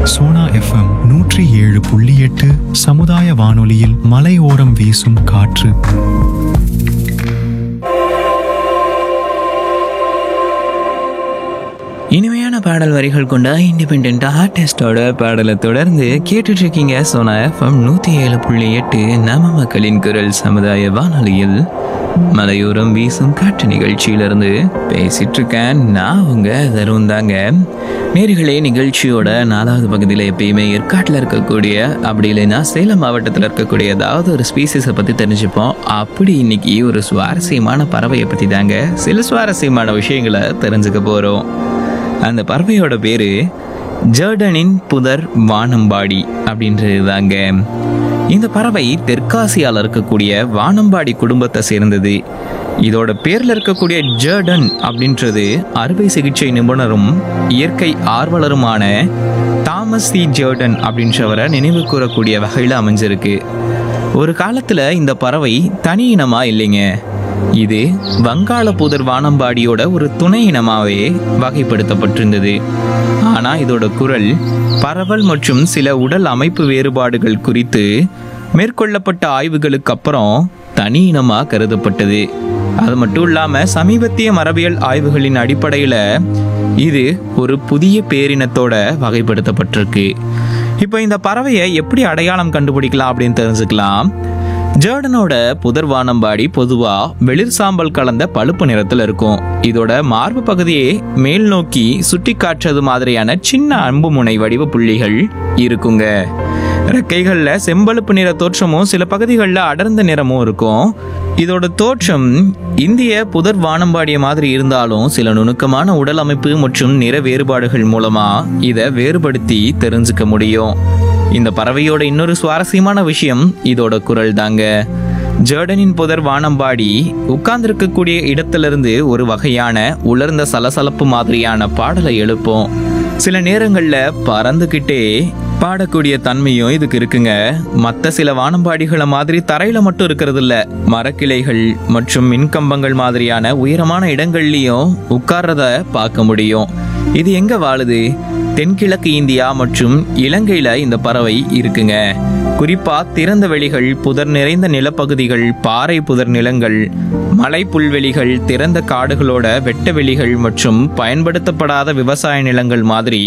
Sona FM நூற்றி ஏழு புள்ளி எட்டு சமுதாய வானொலியில் மலையோரம் வீசும் காற்று இனிமையான பாடல் வரிகள் கொண்ட இண்டிபெண்ட் ஆர்டிஸ்டோட பாடலை தொடர்ந்து கேட்டுட்டு இருக்கீங்க சோனா எஃப்எம் நூற்றி ஏழு புள்ளி எட்டு நம்ம மக்களின் குரல் சமுதாய வானொலியில் மலையோரம் வீசும் காற்று நிகழ்ச்சியிலிருந்து பேசிட்டு இருக்கேன் நான் உங்க தருண் தாங்க நேர்களே நிகழ்ச்சியோட நாலாவது பகுதியில் எப்பயுமே ஏற்காட்டில் இருக்கக்கூடிய அப்படி இல்லைன்னா சேலம் மாவட்டத்தில் இருக்கக்கூடிய ஏதாவது ஒரு ஸ்பீசிஸை பற்றி தெரிஞ்சுப்போம் அப்படி இன்னைக்கு ஒரு சுவாரஸ்யமான பறவையை பற்றி தாங்க சில சுவாரஸ்யமான விஷயங்களை தெரிஞ்சுக்க போகிறோம் அந்த பறவையோட பேரு ஜர்டனின் புதர் வானம்பாடி அப்படின்றது தாங்க இந்த பறவை தெற்காசியால இருக்கக்கூடிய வானம்பாடி குடும்பத்தை சேர்ந்தது இதோட பேர்ல இருக்கக்கூடிய ஜர்டன் அப்படின்றது அறுவை சிகிச்சை நிபுணரும் இயற்கை ஆர்வலருமான தாமஸ் சி ஜர்டன் அப்படின்றவரை நினைவு கூறக்கூடிய வகையில் அமைஞ்சிருக்கு ஒரு காலத்துல இந்த பறவை தனி இனமா இல்லைங்க இது வங்காள புதர் வானம்பாடியோட ஒரு துணை இனமாவே வகைப்படுத்தப்பட்டிருந்தது ஆனா இதோட குரல் பரவல் மற்றும் சில உடல் அமைப்பு வேறுபாடுகள் குறித்து மேற்கொள்ளப்பட்ட ஆய்வுகளுக்கு அப்புறம் தனி இனமா கருதப்பட்டது அது மட்டும் இல்லாம சமீபத்திய மரபியல் ஆய்வுகளின் அடிப்படையில இது ஒரு புதிய பேரினத்தோட வகைப்படுத்தப்பட்டிருக்கு இப்போ இந்த பறவையை எப்படி அடையாளம் கண்டுபிடிக்கலாம் அப்படின்னு தெரிஞ்சுக்கலாம் ஜேர்டனோட புதர் வானம்பாடி பொதுவா வெளிர் சாம்பல் கலந்த பழுப்பு நிறத்துல இருக்கும் இதோட மார்பு பகுதியே மேல் நோக்கி சுட்டி காட்டுறது மாதிரியான சின்ன அம்பு முனை வடிவ புள்ளிகள் இருக்குங்க ரெக்கைகள்ல செம்பழுப்பு நிற தோற்றமும் சில பகுதிகளில் அடர்ந்த நிறமும் இருக்கும் இதோட தோற்றம் இந்திய புதர் வானம்பாடிய மாதிரி இருந்தாலும் சில நுணுக்கமான உடல் அமைப்பு மற்றும் நிற வேறுபாடுகள் மூலமா இதை வேறுபடுத்தி தெரிஞ்சுக்க முடியும் இந்த பறவையோட இன்னொரு சுவாரஸ்யமான விஷயம் இதோட குரல் தாங்க ஜேர்டனின் புதர் வானம்பாடி உட்கார்ந்திருக்கக்கூடிய இடத்திலிருந்து ஒரு வகையான உலர்ந்த சலசலப்பு மாதிரியான பாடலை எழுப்பும் சில நேரங்கள்ல பறந்துகிட்டே பாடக்கூடிய தன்மையும் இதுக்கு இருக்குங்க மற்ற சில வானம்பாடிகளை மாதிரி தரையில மட்டும் இருக்கிறது இல்ல மரக்கிளைகள் மற்றும் மின்கம்பங்கள் மாதிரியான உயரமான இடங்கள்லயும் உட்கார்றத பார்க்க முடியும் இது எங்க வாழுது தென்கிழக்கு இந்தியா மற்றும் இலங்கையில இந்த பறவை இருக்குங்க குறிப்பா திறந்த வெளிகள் புதர் நிறைந்த நிலப்பகுதிகள் பாறை புதர் நிலங்கள் மலை புல்வெளிகள் திறந்த காடுகளோட வெட்ட வெளிகள் மற்றும் பயன்படுத்தப்படாத விவசாய நிலங்கள் மாதிரி